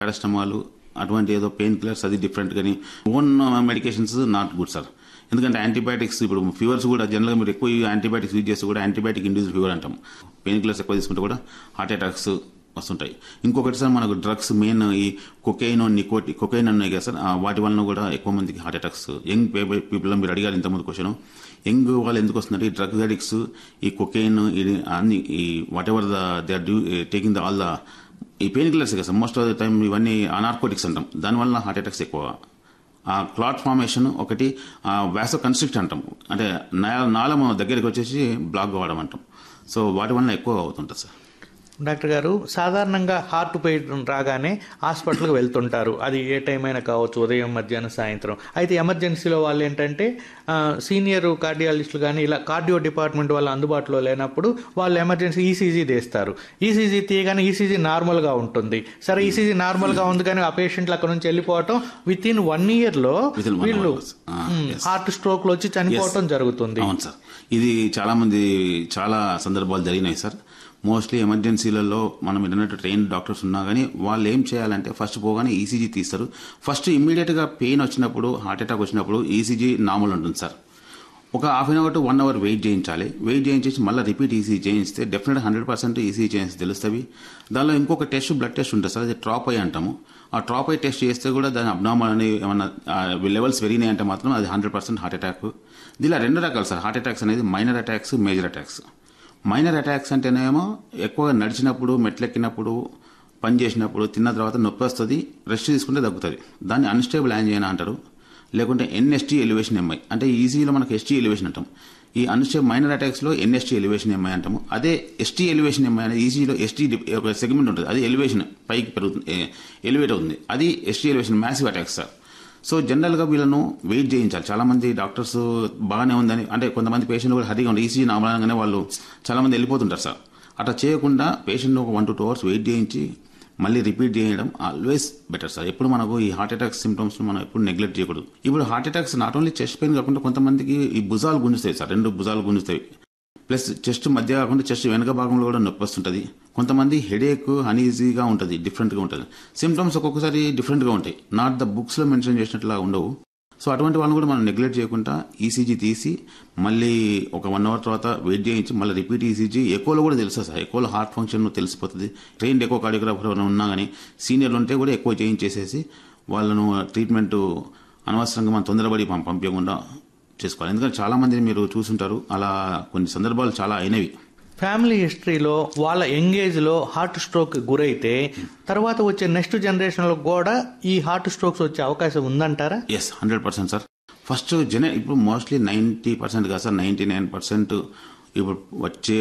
Paracetamol అటువంటి ఏదో pain killers అది డిఫరెంట్ కానీ own medications not good sir ఎందుకంటే యాంటీబయాటిక్స్ ఇప్పుడు ఫీవర్స్ కూడా జనరల్గా మీరు ఎక్కువ యాంటీబయాటిక్స్ యూజ్ చేస్తే కూడా యాంటీబయాటిక్ ఇండ్యూస్ ఫీవర్ అంటాం పెయిన్ కిల్లర్స్ ఎక్కువ తీసుకుంటే కూడా హార్ట్ అటాక్స్ వస్తుంటాయి ఇంకొకటి సార్ మనకు డ్రగ్స్ మెయిన్ ఈ కొకైన్ నికోటి కొకైన్ ఉన్నాయి కదా సార్ ఆ వాటి వలన కూడా ఎక్కువ మందికి హార్ట్ అటాక్స్ యంగ్ పీపుల్ మీరు అడిగారు ఇంతకుముందు క్వశ్చన్ యంగ్ వాళ్ళు ఎందుకు వస్తుందంటే ఈ డ్రగ్స్ అడిక్ట్స్ ఈ కొకైన్ ఇది అన్ని ఈ whatever the they are due taking the all the ఈ పెయిన్ కిల్లర్స్ కదా sir most of the time ఇవన్నీ అనార్కోటిక్స్ అంటాం దానివల్ల హార్ట్ అటాక్స్ ఎక్కువ ఆ క్లాట్ ఫార్మేషన్ ఒకటి వ్యాసో కన్స్ట్రిక్ట్ అంటాం అంటే నా- నాళం దగ్గరికి వచ్చేసి బ్లాక్ కావడం అంటాం సో వాటి వల్ల ఎక్కువ అవుతుంటుంది సార్ డాక్టర్ గారు సాధారణంగా హార్ట్ పెయిన్ రాగానే హాస్పిటల్కి వెళ్తుంటారు అది ఏ టైం అయినా కావచ్చు ఉదయం మధ్యాహ్నం సాయంత్రం అయితే ఎమర్జెన్సీలో వాళ్ళు ఏంటంటే ఆ, సీనియర్ కార్డియాలజిస్టులు కానీ ఇలా కార్డియో డిపార్ట్మెంట్ వాళ్ళు అందుబాటులో లేనప్పుడు వాళ్ళు ఎమర్జెన్సీ ఈసీజీ తీస్తారు ఈసీజీ తీయగానే ఈసీజీ నార్మల్గా ఉంటుంది సరే ఈసీజీ నార్మల్గా ఉంది కానీ ఆ పేషెంట్లు అక్కడ నుంచి వెళ్ళిపోవటం విత్ ఇన్ వన్ ఇయర్లో Within one వీళ్ళు hours. Ah, yes. హార్ట్ స్ట్రోక్లో వచ్చి చనిపోవటం జరుగుతుంది అవును సార్ ఇది చాలా మంది చాలా సందర్భాలు జరిగినాయి సార్ మోస్ట్లీ ఎమర్జెన్సీలలో మనం ఏంటంటే ట్రైన్ డాక్టర్స్ ఉన్నా కానీ వాళ్ళు ఏం చేయాలంటే ఫస్ట్ పోగానే ఈసీజీ తీస్తారు ఫస్ట్ ఇమ్మీడియట్ గా పెయిన్ వచ్చినప్పుడు హార్ట్ అటాక్ వచ్చినప్పుడు ఈసీజీ నార్మల్ ఉంటుంది సార్ ఒక half an hour to one hour wait చేయించాలి వెయిట్ చేయించేసి మళ్ళీ రిపీట్ ఈసీ చేయిస్తే డెఫినెట్ హండ్రెడ్ పర్సెంట్ ఈసీ చేయించి తెలుస్తుంది దానిలో ఇంకొక టెస్ట్ బ్లడ్ టెస్ట్ ఉంటుంది సార్ అది ట్రాప్ అయ్యి అంటాము ఆ ట్రాప్ అయ్యి టెస్ట్ చేస్తే కూడా దాని అబ్నార్మల్ అని ఏమన్నా లెవెల్స్ పెరిగినాయి అంటే మాత్రం అది హండ్రెడ్ పర్సెంట్ హార్ట్ అటాక్ దీనిలో రెండు రకాలు సార్ హార్ట్ అటాక్స్ అనేది minor attacks major attacks minor attacks అంటేనేమో ఎక్కువగా నడిచినప్పుడు మెట్లెక్కినప్పుడు పని చేసినప్పుడు తిన్న తర్వాత నొప్పి వస్తుంది రెస్ట్ తీసుకుంటే తగ్గుతుంది దాన్ని అన్స్టేబుల్ యాంజియనా అంటారు లేకుంటే ఎన్ఎస్టీ ఎలివేషన్ ఎంఐ అంటే ఈజీలో మనకు ఎస్టీ ఎలివేషన్ అంటాం ఈ అన్స్టేబుల్ మైనర్ అటాక్స్లో ఎన్ఎస్టీ ఎలివేషన్ ఎంఐ అంటాము అదే ఎస్టీ ఎలివేషన్ ఎంఐ అనేది ఈజీలో ఎస్టీ ఒక సెగ్మెంట్ ఉంటుంది అది ఎలివేషన్ పైకి పెరుగుతుంది ఎలివేట్ అవుతుంది అది ST elevation massive attacks sir so జనరల్గా వీళ్ళను వెయిట్ చేయించాలి చాలా మంది డాక్టర్స్ బాగానే ఉందని అంటే కొంతమంది పేషెంట్ కూడా హరిగా ఉండి ఈసీ నార్మల్గానే వాళ్ళు చాలా మంది వెళ్ళిపోతుంటారు సార్ అట్లా చేయకుండా పేషెంట్ ఒక one to two hours wait చేయించి మళ్ళీ రిపీట్ చేయడం ఆల్వేస్ బెటర్ సార్ ఎప్పుడు మనకు ఈ హార్ట్ అటాక్ సిమ్టమ్స్ మనం ఎప్పుడు నెగ్లెక్ట్ చేయకూడదు ఇప్పుడు heart attacks not only chest pain కాకుండా కొంతమందికి ఈ భుజాలు గుంజుతాయి సార్ రెండు భుజాలు గుంజుతాయి ప్లస్ చెస్ట్ మధ్య కాకుండా చెస్ట్ వెనక భాగంలో కూడా నొప్పి వస్తుంటుంది కొంతమంది హెడేక్ అన్ఈజీగా ఉంటుంది డిఫరెంట్గా ఉంటుంది సిమ్టమ్స్ ఒక్కొక్కసారి డిఫరెంట్గా ఉంటాయి నాట్ ద బుక్స్లో మెన్షన్ చేసినట్లా ఉండవు సో అటువంటి వాళ్ళని కూడా మనం నెగ్లెక్ట్ చేయకుండా ఈసీజీ తీసి మళ్ళీ ఒక వన్ అవర్ తర్వాత వెయిట్ చేయించి మళ్ళీ రిపీట్ ఈసీజీ ఎకోలో కూడా తెలుస్తుంది సార్ ఎకోలో హార్ట్ ఫంక్షన్ తెలిసిపోతుంది ట్రైన్ ఎకో కార్డియోగ్రాఫర్ ఎవరైనా ఉన్నా కానీ సీనియర్లు ఉంటే కూడా ఎక్కువ చేయించేసేసి వాళ్ళను ట్రీట్మెంట్ అనవసరంగా మనం తొందరపడి పం- పంపించకుండా చేసుకోవాలి ఎందుకంటే చాలా మందిని మీరు చూసుంటారు అలా కొన్ని సందర్భాలు చాలా అయినవి ఫ్యామిలీ హిస్టరీలో వాళ్ళ ఎంగేజ్లో హార్ట్ స్ట్రోక్ గురైతే తర్వాత వచ్చే నెక్స్ట్ జనరేషన్లో కూడా ఈ హార్ట్ స్ట్రోక్స్ వచ్చే అవకాశం ఉందంటారా yes hundred percent sir first జన ఇప్పుడు మోస్ట్లీ నైంటీ పర్సెంట్ కాదు సార్ నైంటీ నైన్ పర్సెంట్ ఇప్పుడు వచ్చే